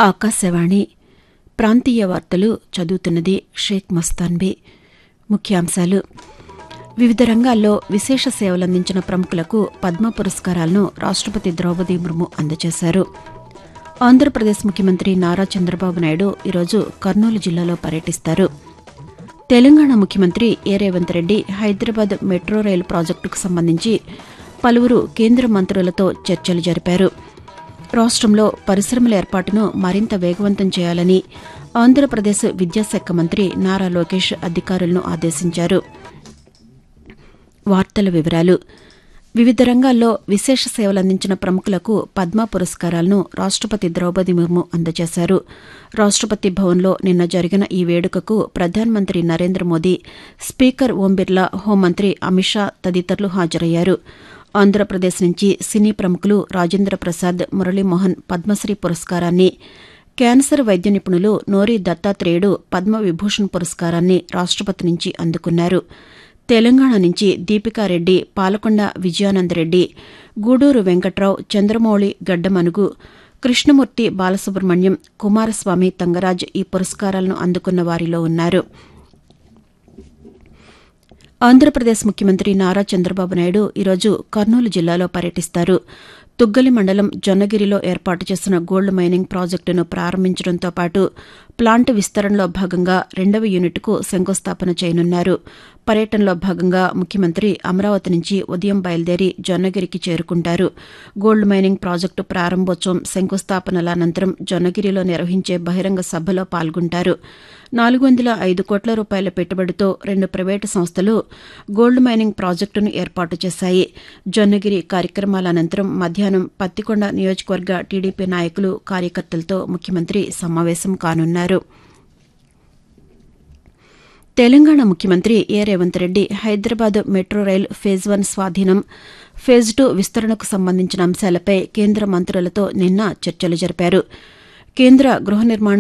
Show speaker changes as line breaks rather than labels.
ఆకాశవాణి ప్రాంతీయ వార్తలు చదువుతున్నది షేక్ మస్తాన్బీ ముఖ్యాంశాలు వివిధ రంగాల్లో విశేష సేవలందించిన ప్రముఖులకు పద్మ పురస్కారాలను రాష్టపతి ద్రౌపది ముర్ము అందజేశారు ఆంధ్రప్రదేశ్ ముఖ్యమంత్రి నారా చంద్రబాబు నాయుడు ఈరోజు కర్నూలు జిల్లాలో పర్యటిస్తారు తెలంగాణ ముఖ్యమంత్రి A Revanth Reddy Hyderabad metro rail ప్రాజెక్టుకు సంబంధించి పలువురు కేంద్ర మంత్రులతో చర్చలు జరిపారు రాష్టంలో పరిశ్రమల ఏర్పాటును మరింత వేగవంతం చేయాలని ఆంధ్రప్రదేశ్ విద్యాశాఖ మంత్రి నారా లోకేష్ అధికారులను ఆదేశించారు వార్తల వివరాలు వివిధ రంగాల్లో విశేష సేవలందించిన ప్రముఖులకు పద్మ పురస్కారాలను రాష్టపతి ద్రౌపది ముర్ము అందజేశారు రాష్టపతి భవన్లో నిన్న జరిగిన ఈ వేడుకకు ప్రధానమంత్రి నరేంద్ర మోదీ స్పీకర్ ఓం బిర్లా హోంమంత్రి అమిత్ షా తదితరులు హాజరయ్యారు ఆంధ్రప్రదేశ్ నుంచి సినీ ప్రముఖులు రాజేంద్ర ప్రసాద్ మురళీమోహన్ పద్మశ్రీ పురస్కారాన్ని క్యాన్సర్ వైద్య నిపుణులు నోరి దత్తాత్రేయుడు పద్మ విభూషణ్ పురస్కారాన్ని రాష్టపతి నుంచి అందుకున్నారు తెలంగాణ నుంచి దీపికారెడ్డి పాలకొండ విజయానందరెడ్డి గూడూరు వెంకట్రావు చంద్రమౌళి గడ్డమనుగు కృష్ణమూర్తి బాలసుబ్రహ్మణ్యం కుమారస్వామి తంగరాజ్ ఈ పురస్కారాలను అందుకున్న వారిలో ఉన్నారు ఆంధ్రప్రదేశ్ ముఖ్యమంత్రి నారా చంద్రబాబు నాయుడు ఈరోజు కర్నూలు జిల్లాలో పర్యటిస్తారు తుగ్గలి మండలం జొన్నగిరిలో ఏర్పాటు చేసిన గోల్డ్ మైనింగ్ ప్రాజెక్టును ప్రారంభించడంతో పాటు ప్లాంట్ విస్తరణలో భాగంగా రెండవ యూనిట్కు శంకుస్థాపన చేయనున్నారు పర్యటనలో భాగంగా ముఖ్యమంత్రి అమరావతి నుంచి ఉదయం బయలుదేరి జొన్నగిరికి చేరుకుంటారు గోల్డ్ మైనింగ్ ప్రాజెక్టు ప్రారంభోత్సవం శంకుస్థాపనల అనంతరం జొన్నగిరిలో నిర్వహించే బహిరంగ సభలో పాల్గొంటారు నాలుగు వందల ఐదు కోట్ల రూపాయల పెట్టుబడితో రెండు ప్రైవేటు సంస్థలు గోల్డ్ మైనింగ్ ప్రాజెక్టును ఏర్పాటు చేశాయి జొన్నగిరి కార్యక్రమాల అనంతరం మధ్యాహ్నం పత్తికొండ నియోజకవర్గ టీడీపీ నాయకులు కార్యకర్తలతో ముఖ్యమంత్రి సమావేశం కానున్నారు తెలంగాణ ముఖ్యమంత్రి A Revanth Reddy Hyderabad metro rail phase one స్వాధీనం ఫేజ్ టూ విస్తరణకు సంబంధించిన అంశాలపై కేంద్ర మంత్రులతో నిన్న చర్చలు జరిపారు కేంద్ర గృహ నిర్మాణ